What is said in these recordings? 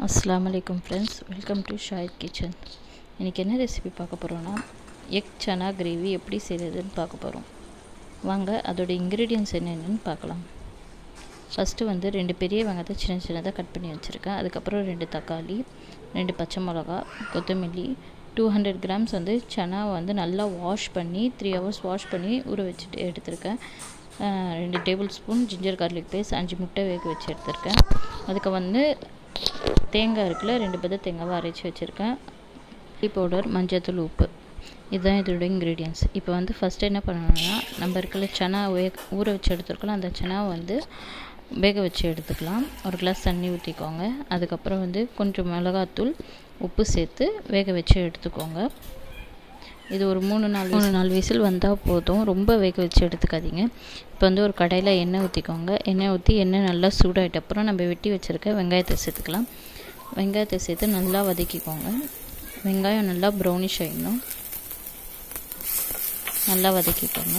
அஸ்ஸலாமு அலைக்கும் friends welcome to Shahid kitchen இன்றைக்கி என்ன ரெசிபி பார்க்க போகிறோன்னா எக் சனா கிரேவி எப்படி செய்கிறதுன்னு பார்க்க போகிறோம் வாங்க அதோட இன்க்ரீடியன்ஸ் என்னென்னு பார்க்கலாம் ஃபஸ்ட்டு வந்து ரெண்டு பெரிய வெங்காயத்தை சின்ன சின்னதாக கட் பண்ணி வச்சுருக்கேன் அதுக்கப்புறம் ரெண்டு தக்காளி ரெண்டு பச்சை மிளகா கொத்தமல்லி டூ ஹண்ட்ரட் கிராம்ஸ் வந்து சனா வந்து நல்லா வாஷ் பண்ணி த்ரீ ஹவர்ஸ் வாஷ் பண்ணி ஊற வச்சுட்டு எடுத்திருக்கேன் ரெண்டு tablespoon ginger garlic paste அஞ்சு முட்டை வேக வச்சு எடுத்திருக்கேன் அதுக்கு வந்து தேங்காய் இருக்குல்ல ரெண்டு பத தேங்காவை அரைச்சி வச்சுருக்கேன் டீ பவுடர் மஞ்சத்தூள் உப்பு இதுதான் இதோட இன்க்ரீடியன்ஸ் இப்போ வந்து ஃபஸ்ட்டு என்ன பண்ணணும்னா நம்ம இருக்கல சனா வே ஊற வச்சு எடுத்துருக்கலாம் அந்த சனா வந்து வேக வச்சு எடுத்துக்கலாம் ஒரு கிளாஸ் தண்ணி ஊற்றிக்கோங்க அதுக்கப்புறம் வந்து கொஞ்சம் மிளகாத்தூள் உப்பு சேர்த்து வேக வச்சு எடுத்துக்கோங்க இது ஒரு மூணு நாலு மூணு நாலு விசில் வந்தால் போதும் ரொம்ப வேக வச்சு எடுத்துக்காதீங்க இப்போ வந்து ஒரு கடையில் எண்ணெய் ஊற்றிக்கோங்க எண்ணெய் ஊற்றி எண்ணெய் நல்லா சூடாகிட்ட அப்புறம் நம்ம வெட்டி வச்சுருக்க வெங்காயத்தை சேர்த்துக்கலாம் வெங்காயத்தை சேர்த்து நல்லா வதக்கிக்கோங்க வெங்காயம் நல்லா ப்ரௌனிஷ் ஆகிடணும் நல்லா வதக்கிக்கோங்க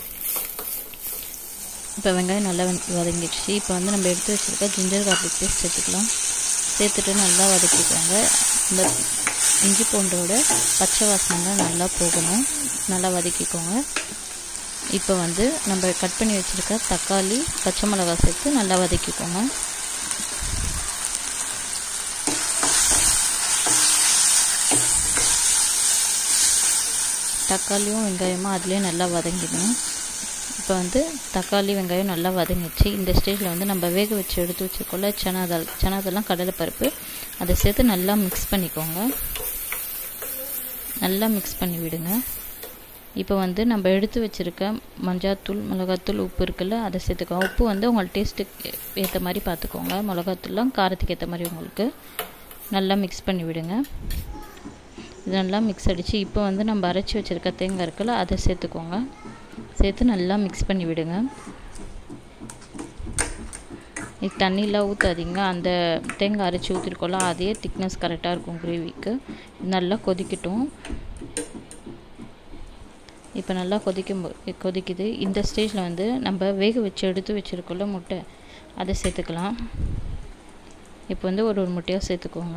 இப்போ வெங்காயம் நல்லா வதங்கிடுச்சு இப்போ வந்து நம்ம எடுத்து வச்சுருக்க ஜிஞ்சர் கார்லிக் பேஸ்ட் சேர்த்துக்கலாம் சேர்த்துட்டு நல்லா வதக்கிக்கோங்க இந்த இஞ்சி பூண்டோட பச்சை வாசனைலாம் நல்லா போகணும் நல்லா வதக்கிக்கோங்க இப்போ வந்து நம்ம கட் பண்ணி வச்சுருக்க தக்காளி பச்சை மிளகா சேர்த்து நல்லா வதக்கிக்கோங்க தக்காளியும் வெங்காயமும் அதுலேயே நல்லா வதங்கிடணும் இப்போ வந்து தக்காளி வெங்காயம் நல்லா வதங்கிடுச்சு இந்த ஸ்டேஜில் வந்து நம்ம வேக வச்சு எடுத்து வச்சுருக்கோம்ல சனாதால் சனாதெல்லாம் கடலைப்பருப்பு அதை சேர்த்து நல்லா மிக்ஸ் பண்ணிக்கோங்க நல்லா மிக்ஸ் பண்ணி விடுங்க இப்போ வந்து நம்ம எடுத்து வச்சுருக்க மஞ்சாத்தூள் மிளகாத்தூள் உப்பு இருக்குல்ல அதை சேர்த்துக்கோங்க உப்பு வந்து உங்கள் டேஸ்ட்டுக்கு ஏற்ற மாதிரி பார்த்துக்கோங்க மிளகாத்தூள்லாம் காரத்துக்கு ஏற்ற மாதிரி உங்களுக்கு நல்லா மிக்ஸ் பண்ணி விடுங்க இது நல்லா மிக்ஸ் அடித்து இப்போ வந்து நம்ம அரைச்சி வச்சுருக்க தேங்காய் இருக்குல்ல அதை சேர்த்துக்கோங்க சேர்த்து நல்லா மிக்ஸ் பண்ணி விடுங்க இது தண்ணியெலாம் ஊற்றாதீங்க அந்த தேங்காய் அரைச்சி ஊற்றிருக்கோம்ல அதே திக்னஸ் கரெக்டாக இருக்கும் கிரேவிக்கு நல்லா கொதிக்கட்டும் இப்போ நல்லா கொதிக்கும் கொதிக்குது இந்த ஸ்டேஜில் வந்து நம்ம வேக வச்சு எடுத்து வச்சுருக்கோம்ல முட்டை அதை சேர்த்துக்கலாம் இப்போ வந்து ஒரு ஒரு முட்டையாக சேர்த்துக்கோங்க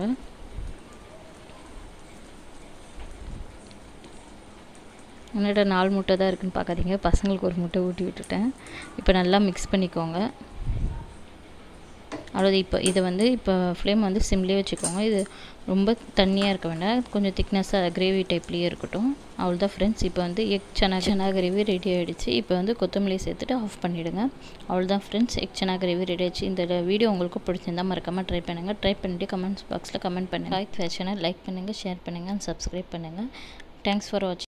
என்னோட நாலு முட்டை தான் இருக்குதுன்னு பார்க்காதீங்க பசங்களுக்கு ஒரு முட்டை ஊட்டி விட்டுட்டேன் இப்போ நல்லா மிக்ஸ் பண்ணிக்கோங்க அவ்வளோது இப்போ இதை வந்து இப்போ ஃப்ளேம் வந்து சிம்லேயே வச்சுக்கோங்க இது ரொம்ப தண்ணியாக இருக்க வேண்டாம் கொஞ்சம் திக்னஸாக கிரேவி டைப்லேயே இருக்கட்டும் அவ்வளோதான் ஃப்ரெண்ட்ஸ் இப்போ வந்து egg chana chana gravy ready ஆகிடுச்சு இப்போ வந்து கொத்தமல்லி சேர்த்துட்டு ஆஃப் பண்ணிவிடுங்க அவ்வளோதான் friends egg chana gravy ready ஆகிடுச்சு இந்த வீடியோ உங்களுக்கு பிடிச்சிருந்தால் மறக்காமல் ட்ரை பண்ணுங்கள் ட்ரை பண்ணிவிட்டு கமெண்ட்ஸ் பாக்ஸில் கமெண்ட் பண்ணுங்கள் லைக் ஃபேஷனை லைக் பண்ணுங்கள் ஷேர் பண்ணுங்கள் சப்ஸ்கிரைப் பண்ணுங்கள் தேங்க்ஸ் ஃபார் வாட்சிங்